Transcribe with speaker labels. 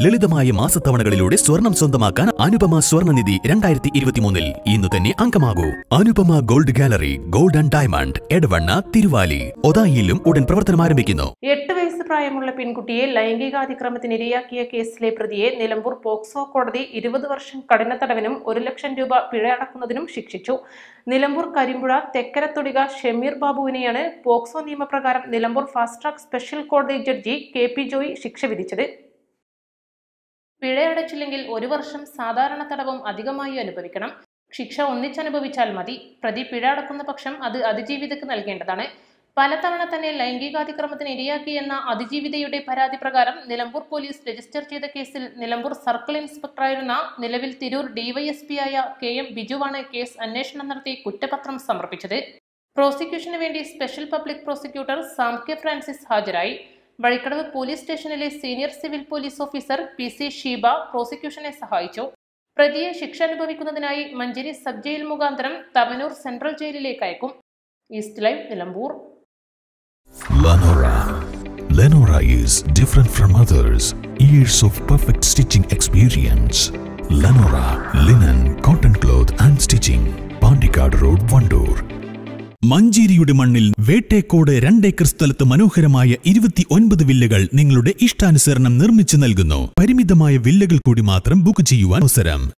Speaker 1: ലളിതമായ മാസത്തവണകളിലൂടെ സ്വർണം സ്വന്തമാക്കാൻ അനുപമ സ്വർണ്ണനിധി രണ്ടായിരത്തി ഇരുപത്തിമൂന്നിൽ ഇന്ന് തന്നെ അംഗമാകൂ Anupama gold gallery gold and diamond Edavanna Thiruvali ഒതായിയിലും ഉടൻ പ്രവർത്തനം ആരംഭിക്കുന്നു
Speaker 2: എട്ട് വയസ്സ് പ്രായമുള്ള പെൺകുട്ടിയെ ലൈംഗികാതിക്രമത്തിന് ഇരയാക്കിയ കേസിലെ പ്രതിയെ നിലമ്പൂർ പോക്സോ കോടതി ഇരുപത് വർഷം കഠിന തടവിനും ഒരു ലക്ഷം രൂപ പിഴ അടക്കുന്നതിനും ശിക്ഷിച്ചു നിലമ്പൂർ കരിമ്പുഴ തെക്കരത്തൊടിക ഷമീർ ബാബുവിനെയാണ് പോക്സോ നിയമപ്രകാരം നിലമ്പൂർ ഫാസ്റ്റ് ട്രാക്ക് സ്പെഷ്യൽ കോടതി ജഡ്ജി കെ പി ജോയി ശിക്ഷ വിധിച്ചത് പിഴയടച്ചില്ലെങ്കിൽ ഒരു വർഷം സാധാരണ തടവും അധികമായി അനുഭവിക്കണം ശിക്ഷ ഒന്നിച്ചനുഭവിച്ചാൽ മതി പ്രതി പിഴ അടക്കുന്ന പക്ഷം അത് അതിജീവിതക്ക് നൽകേണ്ടതാണ് പലതവണ തന്നെ ലൈംഗികാതിക്രമത്തിന് ഇരയാക്കിയെന്ന അതിജീവിതയുടെ പരാതി പ്രകാരം നിലമ്പൂർ പോലീസ് രജിസ്റ്റർ ചെയ്ത കേസിൽ നിലമ്പൂർ സർക്കിൾ ഇൻസ്പെക്ടറായിരുന്ന നിലവിൽ തിരൂർ ഡിവൈഎസ്പി ആയ കെ എം ബിജുവാണ് കേസ് അന്വേഷണം നടത്തി കുറ്റപത്രം സമർപ്പിച്ചത് പ്രോസിക്യൂഷന് വേണ്ടി special public prosecutor Sam K Francis ഹാജരായി വഴിക്കടവ് പോലീസ് സ്റ്റേഷനിലെ senior civil police officer P C Sheeba പ്രോസിക്യൂഷനെ സഹായിച്ചു പ്രതിയെ ശിക്ഷ അനുഭവിക്കുന്നതിനായി മഞ്ചേരി സബ് ജയിൽ മുഖാന്തരം തവനൂർ സെൻട്രൽ ജയിലിലേക്ക് അയക്കും East live Nilambur
Speaker 3: Lenora. Lenora is different from others. Years of perfect stitching experience. Lenora linen, cotton cloth and stitching. Pandikad Road, Vandoor.
Speaker 4: മഞ്ചേരിയുടെ മണ്ണിൽ വേട്ടേക്കോട് രണ്ടേക്കർ സ്ഥലത്ത് മനോഹരമായ ഇരുപത്തി ഒൻപത് വില്ലകൾ നിങ്ങളുടെ ഇഷ്ടാനുസരണം നിർമ്മിച്ചു നൽകുന്നു പരിമിതമായ വില്ലകൾ കൂടി മാത്രം ബുക്ക് ചെയ്യുവാൻ അവസരം